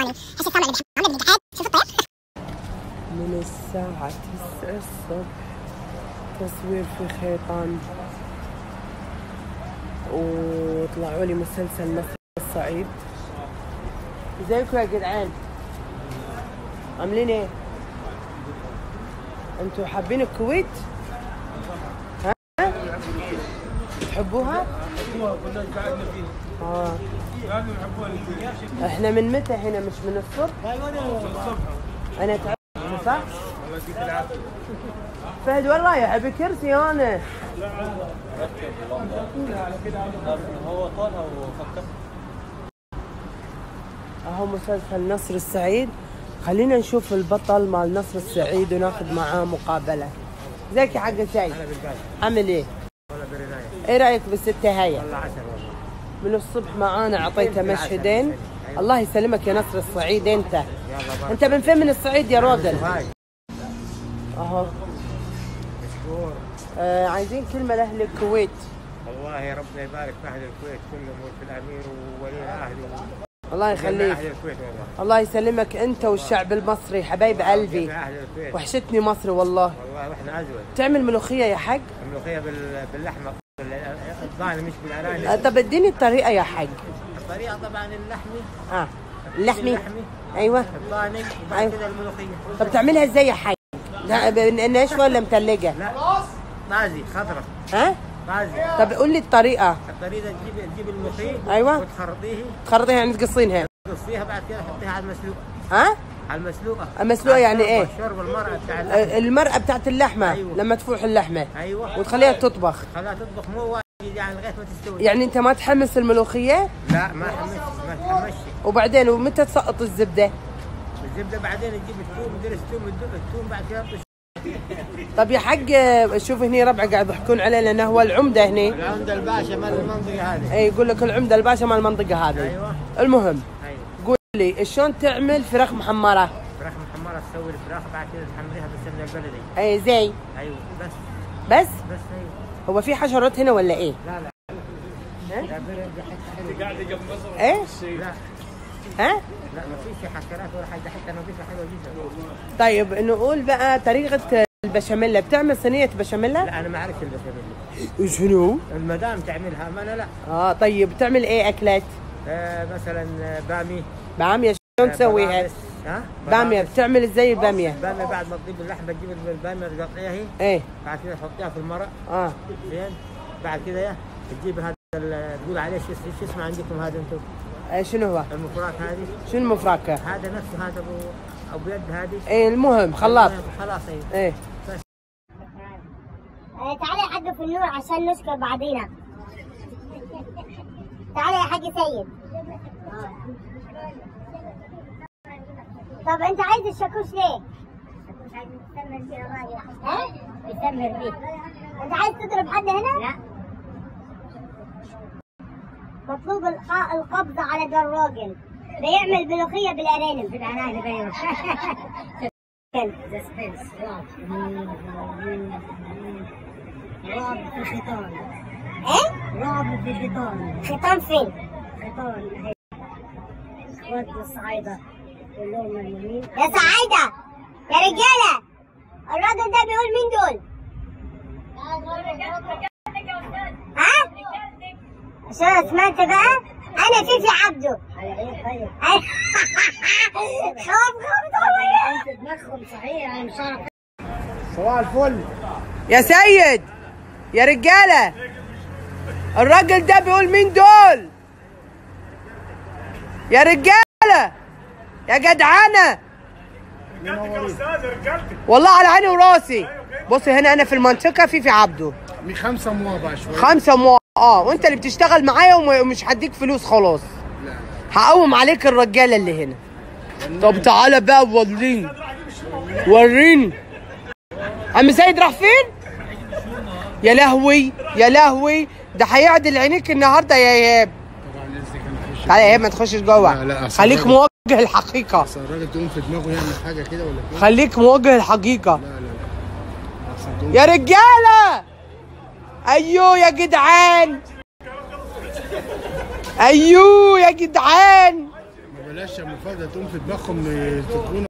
الاسواني هش السامع اللي بحب عامله بالقعاد شوف الطيب من الساعة تسعة الصبح تصوير في خيطان وطلعوا لي مسلسل نصر الصعيد ازيكم يا جدعان عاملين ايه؟ انتوا حابين الكويت؟ ها؟ تحبوها؟ اه احنا من متى هنا مش من الصبح؟ انا تعبت صح؟ فهد والله يا ابي كرسي انا هو طالها وفكر اهو مسلسل نصر السعيد خلينا نشوف البطل مال نصر السعيد وناخذ معاه مقابله ازيك يا حق سعيد عامل ايه؟ ايه رايك بالستة هاي؟ والله عسل والله من الصبح معانا اعطيته مشهدين الله يسلمك يا نصر الصعيد انت يلا بارك انت من فين من الصعيد يا راجل؟ هاي اهو مشكور آه عايزين كلمه لاهل الكويت والله ربنا يبارك في اهل الكويت كلهم وفي الامير وولي الاهل الله وجميع يخليك اهل الكويت والله الله يسلمك انت والشعب المصري حبايب قلبي جميع اهل الكويت وحشتني مصر والله والله واحنا ازود تعمل ملوخيه يا حاج الملوخيه بال- باللحمه الضاني مش آه، بالارانب طب اديني الطريقه يا حاج الطريقه طبعا اللحمي اه اللحمي اللحمي ايوه الضاني أيوة. وبعد كده الملوخيه طب تعملها ازاي يا حاج لا، ب- ناشفه ولا متلجه لا طازي خضره ها طازي طب قول لي الطريقه الطريقه تجيب تجيب الملوخيه أيوة. وتخرطيه تخرطيها يعني تقصينها تقصيها بعد كده تحطيها على المسلوق ها على المسلوقه المسلوقة على يعني الشوربة- إيه؟ شوربه المرأة بتاع اللحم آه، المرقه بتاعت اللحمه أيوة. لما تفوح اللحمه ايوه وتخليها تطبخ خلاها تطبخ مو واجد يعني لغايه ما تستوي يعني انت ما تحمس الملوخيه لا ما حمشت ما تحمشش وبعدين ومتى تسقط الزبده الزبده بعدين تجيب الثوم درس الثوم الثوم بعد كده تطش طب يا حق آه، شوف هني ربع قاعد يضحكون عليه لانه هو العمده هني عند الباشا مال المنطقه هذه اي يقول لك العمده الباشا مال المنطقه هذه ايوه المهم ايوه قول لي شلون تعمل فراخ محمره فراخ محمره تسوي الفراخ بعد كده تحمريها بالسمنه البلدي اي زي ايوه بس بس بس ايوه هو في حشرات هنا ولا ايه لا لا لا برد حتى حلو. ايه لا ها لا ما فيش حشرات ولا حاجه حتى نظيفه حلوه جدا طيب نقول بقى طريقه البشاميل بتعمل صينيه بشاميل لا انا ما اعرفش البشاميل شنو المدام تعملها ما انا لا اه طيب بتعمل ايه اكلات آه مثلا آه، بامي باميه شلون آه، تسويها بطاطس. ها باميه بطاطس. بتعمل ازاي الباميه بامية بعد ما تضيف اللحمة تجيب البامية تقطعيها هي ايه بعد كده تحطيها في المرق اه زين بعد كده يا تجيب هذا ال- تقول عليه شو اسمه شو اسمه عندكم هذا انتم آه، شنو هو المفرات هذه شنو المفركه هذا نفسه هذا ابو ابو يد هذه ايه المهم خلاط خلاص ايوه ايه آه، تعالي يا حاج في النور عشان نشكر بعضينا تعالي يا حاج سيد طب انت عايز الشاكوش ليه؟ ها؟ بيسمر بيه انت عايز تضرب حد هنا؟ لا مطلوب الق- القبض على ده الراجل بيعمل ملوخية بالأرانب بالأرانب أيوه سسبنس رعب رعب في خيطان ايه؟ رعب في خيطان خيطان فين؟ خيطان اهي اخواتنا الصعايدة كلهم ملمومين يا سعيدة يا رجالة الراجل ده بيقول مين دول؟ ها؟ عشان أنا سمعت بقى أنا فيفي عبده على ايه طيب خاف خاف طبعا انت دماغهم صحيح انا مش عارف صباح الفل يا سيد يا رجاله الراجل ده بيقول مين دول يا رجاله يا جدعانه والله على عيني وراسي بصي هنا انا في المنطقه في في عبده من خمسة موابع شوي خمسه مو اه وانت اللي بتشتغل معايا وم- ومش هديك فلوس خلاص هقوم عليك الرجاله اللي هنا طب تعالى بقى وريني وريني عم سيد راح فين يا لهوي يا لهوي ده هيعدل عينيك النهارده يا ايهاب طبعا لسه كان في تعالى يا ايهاب ما تخشش جوه لا، لا، أصل خليك الراجل- مواجه الحقيقه اصل الراجل تقوم في دماغه يعمل حاجة كده ولا كده خليك مواجه الحقيقه لا لا لا أصل تقوم يا رجاله ايوه يا جدعان ايوه يا جدعان بلاش يا مفاجأة تقوم في دماغهم تكون